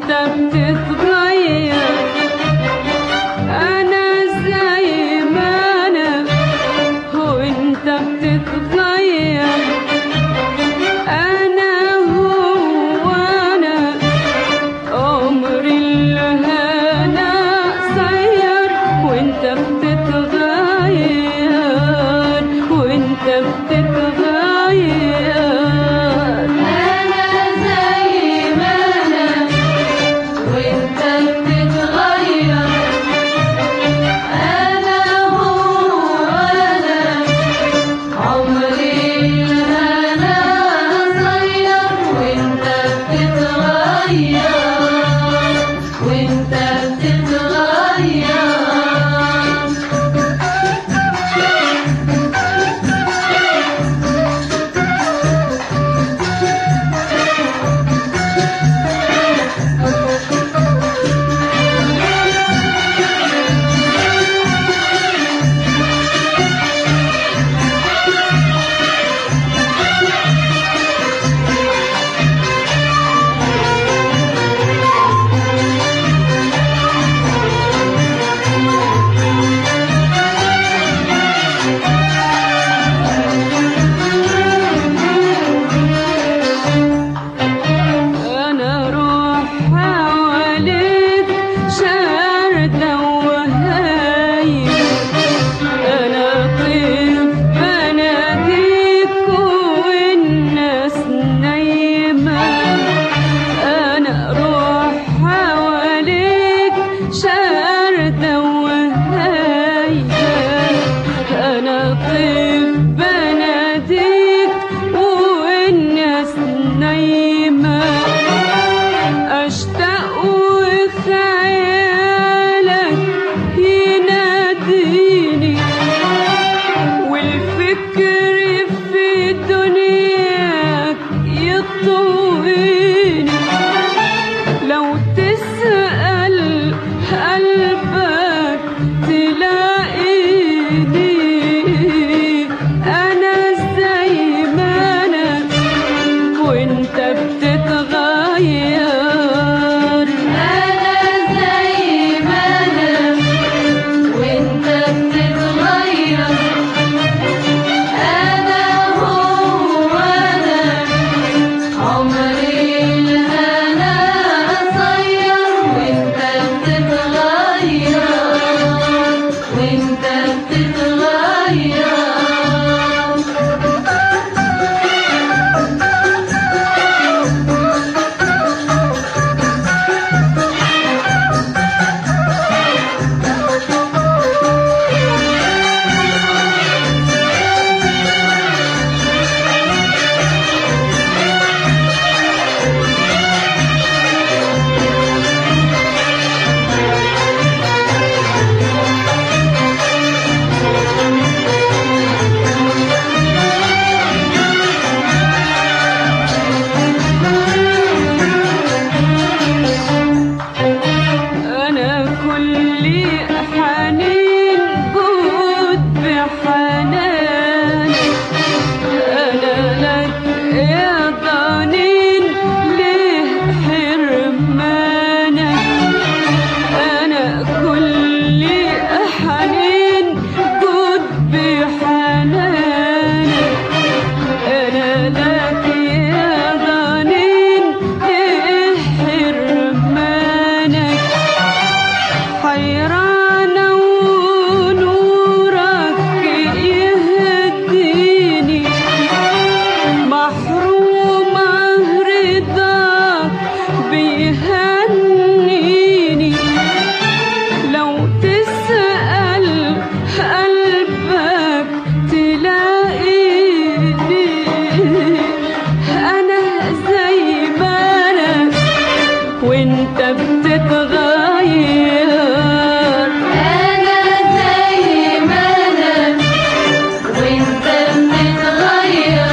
وانت بتتغير انا زي ما انا وانت بتتغير انا هو انا عمري اللي هنا قصير وانت بتتغير وانت بتتغير أنا زي ما أنا وأنت بتتغير أنا هو أنا عمري أنا قصير وأنت بتتغير وأنت بتتغير انا روح حواليك شاردة وهايم انا طيف بناديك والناس نايمة انا روح حواليك شاردة وهايم انا طيف بناديك والناس نايمة أشتاق وخيالك يناديني والفكر في دنياك يطويني لو تسأل قلبك تلاقيني أنا زي ما أنا وانت بتتغير أنا زي ما أنا وأنت بتتغير أنا هو أنا عمري الهنا قصير وأنت بتتغير وأنت بتتغير أنا كل حنين جود بحنان أنا لك يا ضنين ليه حرمانك أنا كل حنين جود بحنانك أنا لك يا ضنين ليه حرمانك حيرانة ونورك يهديني محرومة رضاك بيهنيني لو تسأل قلبك تلاقيني أنا زي ما أنا وانت بتتغير أنا زي ما أنا وأنت بتتغير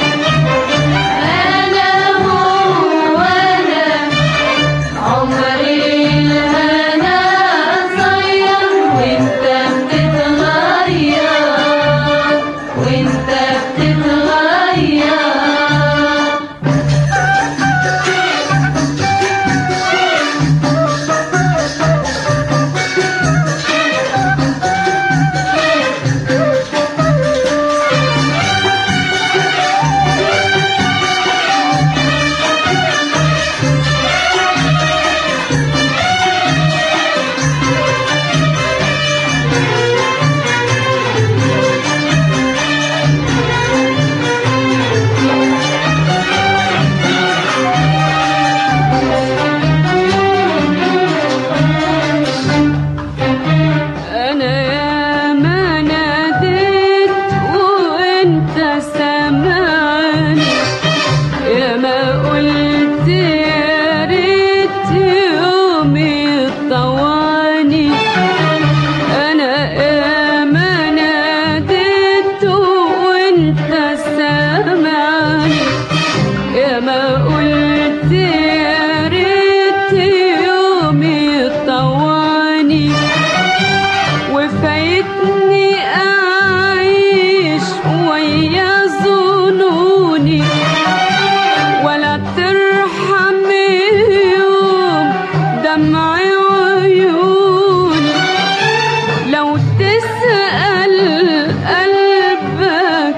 أنا هو أنا عمري الهنا قصير وأنت بتتغير وأنت بتتغير دمع عيوني لو تسأل قلبك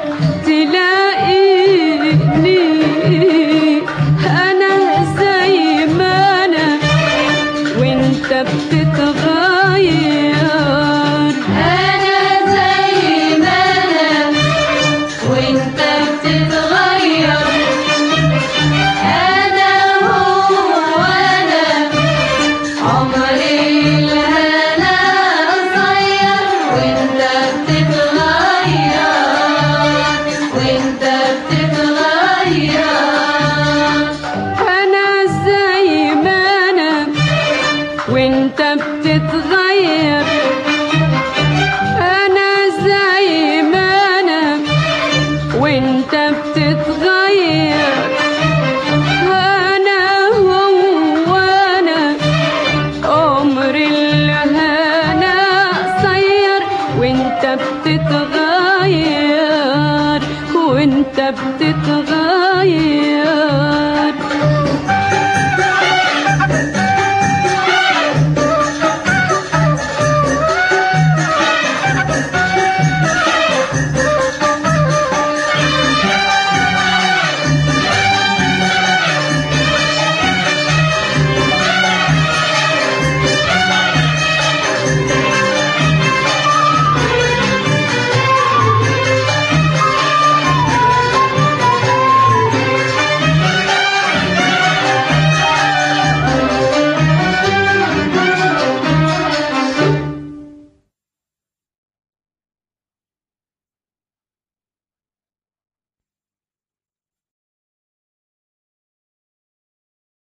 تلاقيني أنا زي ما أنا وانت بتتغير أنا زي ما أنا وأنت بتتغير أنا هو أنا عمري الهنا قصير وأنت بتتغير وأنت بتتغير أنا زي ما أنا وانت بتتغير أنا زي ما أنا وانت بتتغير أنا هو أنا عمري الهنا قصير وانت بتتغير وانت بتتغير